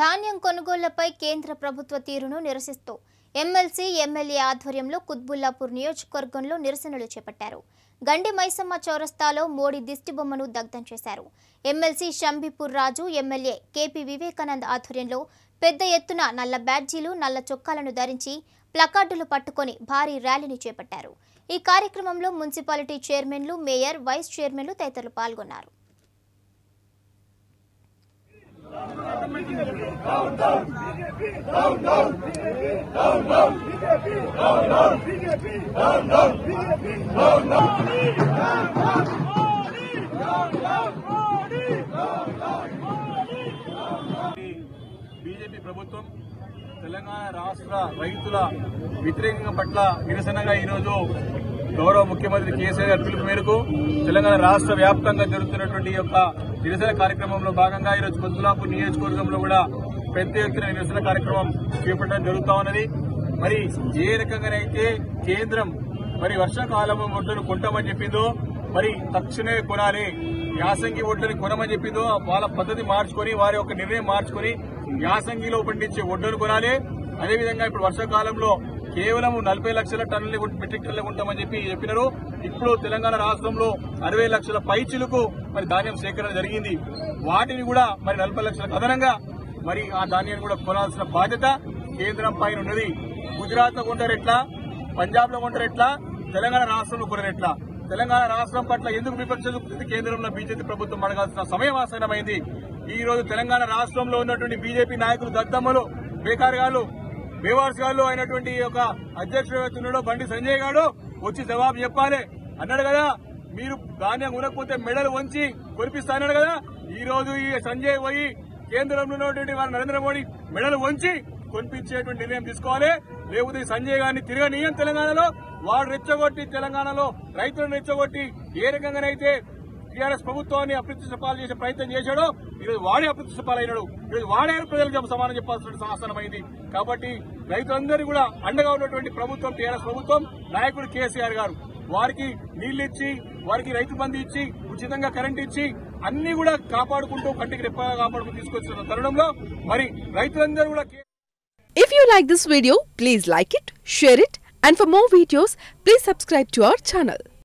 ధాన్యం కొనుగోళ్లపై కేంద్ర ప్రభుత్వ తీరును నిరసిస్తూ ఎమ్మెల్సీ ఎమ్మెల్యే ఆధ్వర్యంలో కుత్బుల్లాపూర్ నియోజకవర్గంలో నిరసనలు చేపట్టారు గండి మైసమ్మ చౌరస్తాలో మోడీ దిష్టిబొమ్మను దగ్ధం చేశారు MLC Shambipur Raju MLA KP Vivekanand ఆధ్వర్యంలో పెద్ద ఎత్తున నల్ల బ్యాడ్జీలు నల్ల చొక్కాలను ధరించి ప్లకార్డులు పట్టుకొని భారీ ర్యాలీని చేపట్టారు ఈ కార్యక్రమంలో మున్సిపాలిటీ చైర్మన్లు మేయర్ వైస్ చైర్మన్లు తదితరులు పాల్గొన్నారు బీజేపీ ప్రభుత్వం తెలంగాణ రాష్ట్ర రైతుల వ్యతిరేకంగా పట్ల నిరసనగా ఈరోజు గౌరవ ముఖ్యమంత్రి కేసీఆర్ గారి పిలుపు మేరకు తెలంగాణ రాష్ట్ర వ్యాప్తంగా జరుగుతున్నటువంటి ఈ యొక్క నిరసన కార్యక్రమంలో భాగంగా ఈరోజు కొద్దులాపూర్ నియోజకవర్గంలో కూడా పెద్ద ఎత్తున నిరసన కార్యక్రమం చేపట్టడం జరుగుతా ఉన్నది మరి ఏ రకంగానైతే కేంద్రం మరి వర్షాకాలం ఒడ్లను కొంటామని చెప్పిందో మరి తక్షణమే కొనాలి యాసంగి ఒడ్లని కొనమని చెప్పిందో వాళ్ళ పద్ధతి మార్చుకొని వారి యొక్క నిర్ణయం మార్చుకొని యాసంగిలో పండించే ఒడ్లను కొనాలి అదేవిధంగా ఇప్పుడు వర్షాకాలంలో కేవలం నలభై లక్షల టన్నులు మెట్రిక్ టన్నులు ఉంటామని చెప్పి చెప్పినారు ఇప్పుడు తెలంగాణ రాష్ట్రంలో అరవై లక్షల పైచిలకు మరి ధాన్యం సేకరణ జరిగింది వాటిని కూడా మరి నలభై లక్షలకు అదనంగా మరి ఆ ధాన్యాన్ని కూడా కొనాల్సిన బాధ్యత కేంద్రం పైన ఉన్నది గుజరాత్ లో కొంటారు ఎట్లా పంజాబ్ లో కొంటారు ఎట్లా తెలంగాణ రాష్ట్రంలో కొనరు ఎట్లా తెలంగాణ రాష్ట్రం పట్ల ఎందుకు విపక్ష చూపుతుంది కేంద్రంలో బీజేపీ ప్రభుత్వం అడగాల్సిన సమయం ఆసన్నమైంది ఈ రోజు తెలంగాణ రాష్ట్రంలో ఉన్నటువంటి బీజేపీ నాయకులు దద్దమ్మలు బేకారుగాలు బేవార్స్ గారు అయినటువంటి ఈ యొక్క అధ్యక్షుడు బండి సంజయ్ గారు వచ్చి జవాబు చెప్పాలి అన్నాడు కదా మీరు ధాన్యం కొనకపోతే మెడలు వంచి కొనిపిస్తా అన్నాడు కదా ఈ రోజు ఈ సంజయ్ పోయి కేంద్రంలో ఉన్నటువంటి వారు నరేంద్ర మోడీ మెడలు వంచి కొనిపించేటువంటి నిర్ణయం తీసుకోవాలి లేకపోతే ఈ సంజయ్ గారిని తిరగనీయం తెలంగాణలో వాడు రెచ్చగొట్టి తెలంగాణలో రైతులను రెచ్చగొట్టి ఏ రకంగానైతే టీఆర్ఎస్ ప్రభుత్వాన్ని అప్రతిష్ట పాలు చేసే ప్రయత్నం చేశాడో ఈరోజు వాడే అప్రతిష్ట పాలైనాడు ఈరోజు వాడే ప్రజలకు చెప్ప సమానం చెప్పాల్సిన ఆసనమైంది కాబట్టి రైతులందరూ కూడా అండగా ఉన్నటువంటి ప్రభుత్వం టీఆర్ఎస్ ప్రభుత్వం నాయకుడు కేసీఆర్ గారు వారికి నీళ్లిచ్చి వారికి రైతు బంధు ఇచ్చి ఉచితంగా కరెంట్ ఇచ్చి అన్ని కూడా కాపాడుకుంటూ కంటికి రెప్పగా కాపాడుకుంటూ తీసుకొచ్చిన తరుణంలో మరి రైతులందరూ కూడా కే- If you like this video, please like it, share it, and for more videos, please subscribe to our channel.